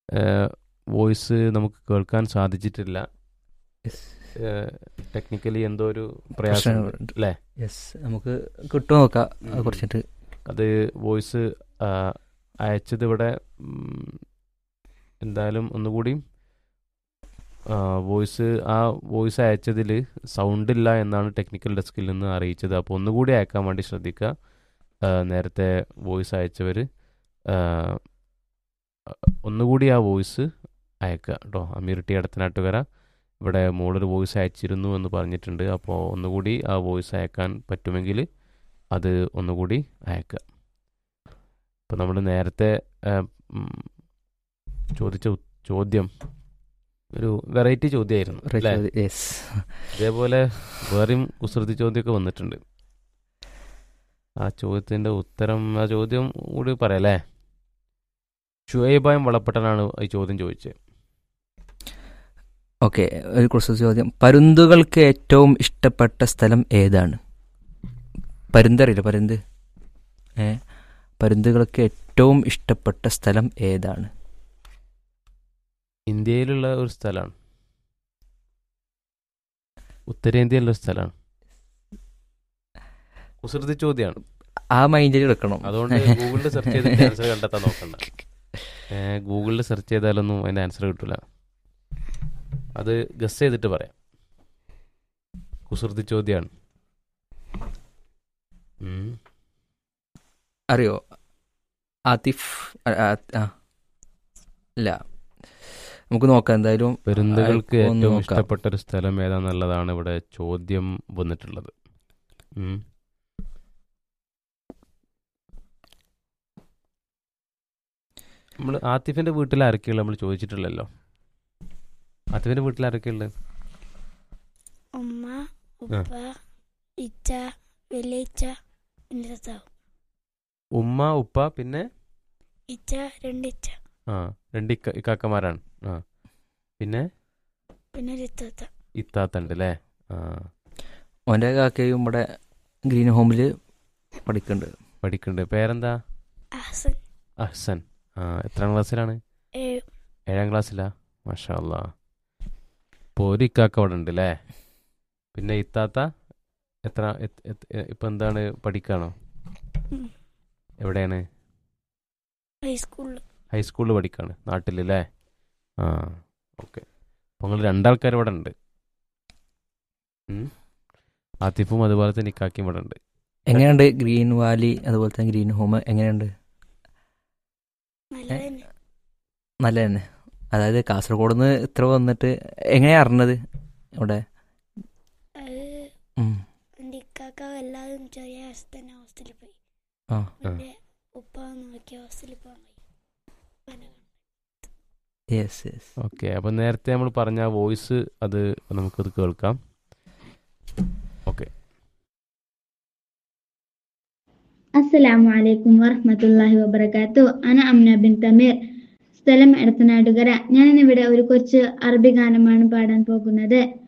Voice നമുക്ക് കേൾക്കാൻ സാധിച്ചിട്ടില്ല ടെക്നിക്കലി എന്തോ ഒരു പ്രയാസം പ്രശ്നങ്ങളുണ്ട്. അല്ലേ യെസ് നമുക്ക് കിട്ടുമോ നോക്കാം അത് ഉം. കുറച്ചിട്ട് അത് വോയിസ് അയച്ചത് ഇവിടെ ഉം, എന്തായാലും ഒന്നുകൂടി വോയിസ് ആ വോയിസ് അയച്ചതിൽ സൗണ്ട് ഇല്ല എന്നാണ് ടെക്നിക്കൽ ഡെസ്കിൽ നിന്ന് അറിയിച്ചത് അപ്പോൾ ഒന്നുകൂടി അയക്കാൻ വേണ്ടി ശ്രദ്ധിക്കുക ആ, നേരത്തെ വോയിസ് അയച്ചവർ ഒന്നുകൂടി ആ വോയിസ് അയക്കുക കേട്ടോ അമീർ ടി അടുത്തനാട്ടുകര ഇവിടെ മോളൊരു വോയിസ് അയച്ചിരുന്നു എന്ന് പറഞ്ഞിട്ടുണ്ട് അപ്പോൾ ഒന്നുകൂടി ആ വോയിസ് അയക്കാൻ പറ്റുമെങ്കിൽ അത് ഒന്നുകൂടി അയക്കുക അപ്പോൾ നമ്മൾ നേരത്തെ ആ, ഉം, ചോദിച്ച ഉ- ചോദ്യം ഒരു വെറൈറ്റി ചോദ്യമായിരുന്നു അല്ലേ യെസ് ഇതേപോലെ വേറെയും കുസൃതി ചോദ്യമൊക്കെ വന്നിട്ടുണ്ട് ആ ചോദ്യത്തിൻ്റെ ഉത്തരം ആ ചോദ്യം കൂടി പറയാല്ലേ ഷുഹൈബായും വളപ്പെട്ടനാണ് ഈ ചോദ്യം ചോദിച്ചത് ഓക്കെ ഒരു കുറച്ച് ചോദ്യം പരുന്തുകൾക്ക് ഏറ്റവും ഇഷ്ടപ്പെട്ട സ്ഥലം ഏതാണ് പരുന്തറിയില്ല പരുന്ത് ഏ പരുന്തുകൾക്ക് ഏറ്റവും ഇഷ്ടപ്പെട്ട സ്ഥലം ഏതാണ് ഇന്ത്യയിലുള്ള ഒരു സ്ഥലമാണ് ഉത്തരേന്ത്യയിലുള്ള ഒരു സ്ഥലമാണ് കുസൃതി ചോദ്യമാണ് ആ മൈൻഡിൽ കിടക്കണം അതുകൊണ്ട് ഗൂഗിളിൽ സെർച്ച് ചെയ്തിട്ട് ആൻസർ കണ്ടെത്താൻ നോക്കണ്ട ഏഹ് ഗൂഗിളിൽ സെർച്ച് ചെയ്താലൊന്നും അതിൻ്റെ ആൻസർ കിട്ടില്ല അത് ഗസ് ചെയ്തിട്ട് പറയാം കുസൃതി ചോദ്യമാണ് ഉം. അറിയോ ആതിഫ് ആ, ആ, ആ. ഇല്ല നമുക്ക് നോക്കാം എന്തായാലും പെരുന്തകൾക്ക് ആ, ഒന്ന് ഏറ്റവും നോക്കാം. ഇഷ്ടപ്പെട്ട ഒരു സ്ഥലം ഏതാന്നുള്ളതാണ് ഇവിടെ ചോദ്യം വന്നിട്ടുള്ളത് ഉം. നമ്മൾ ആത്തിഫിന്റെ വീട്ടിൽ ആരൊക്കെയുള്ള നമ്മൾ ചോദിച്ചിട്ടില്ലല്ലോ ആത്തിഫിന്റെ വീട്ടിൽ ആരൊക്കെയുള്ളത് ഉമ്മ ഉപ്പ ഇച്ച വലിയച്ച എൻ്റെ താത്താവ് ഉമ്മ ഉപ്പ പിന്നെ ഇച്ച രണ്ടിച്ച ആ രണ്ട് ഇക്ക ഇക്കാക്കമാരാണ് ആ പിന്നെ പിന്നെ ഒരു ഇത്താത്ത ഇത്താത്തണ്ട് അല്ലേ ആ ഓൻ്റെ കാക്കയും ഇവിടെ ഗ്രീൻ ഹോമിൽ പഠിക്കുന്നുണ്ട് പഠിക്കുന്നുണ്ട് പേരെന്താ അഹസൻ അഹ്സൻ ആ എത്രാം ക്ലാസ്സിലാണ് ഏഴ് ഏഴാം ക്ലാസ്സിലാ മാഷാ അല്ലാ ഇപ്പോൾ ഒരു ഇക്കാക്ക അവിടെ ഉണ്ട് അല്ലേ പിന്നെ ഇത്താത്ത എത്ര എത്- എത്- എ- ഇപ്പൊ എന്താണ് പഠിക്കാണോ ഉം. എവിടെയാണ് ഹൈസ്കൂളിൽ ഹൈസ്കൂളിൽ പഠിക്കാണ് നാട്ടിൽ അല്ലേ ആ ഓക്കെ അപ്പോൾ നിങ്ങൾ രണ്ടാൾക്കാർ ഇവിടെ ഉണ്ട് ഉം. ആത്തിഫും അതുപോലെ തന്നെ ഇക്കാക്കിയും ഇവിടെ ഉണ്ട് എങ്ങനെയുണ്ട് ഗ്രീൻ വാലി അതുപോലെ തന്നെ ഗ്രീൻ ഹോം എങ്ങനെയുണ്ട് നല്ല തന്നെ നല്ല തന്നെ അതായത് കാസർഗോഡ് നിന്ന് ഇത്ര വന്നിട്ട് എങ്ങനെയാ അറിഞ്ഞത് ഇവിടെ അത് ഉം. എൻ്റെ ഇക്കാക്ക എല്ലാവരും ചെറിയ വയസ്സിൽ തന്നെ ഹോസ്റ്റലിൽ പോയി ആ എൻ്റെ ഉപ്പ നോക്കിയ ഹോസ്റ്റലിൽ പോകാൻ കഴിയും യെസ് യെസ് ഓക്കെ അപ്പോൾ നേരത്തെ നമ്മൾ പറഞ്ഞ വോയിസ് അത് നമുക്കത് കേൾക്കാം ഓക്കെ അസ്സലാമു അലൈക്കും വറഹ്മത്തുള്ളാഹി വബറകാത്തു അന അമ്ന ബിൻ തമീർ സ്ഥലം എടത്തനാട്ടുകര ഞാൻ ഇന്നിവിടെ ഒരു കൊച്ചു അറബി ഗാനമാണ് പാടാൻ പോകുന്നത്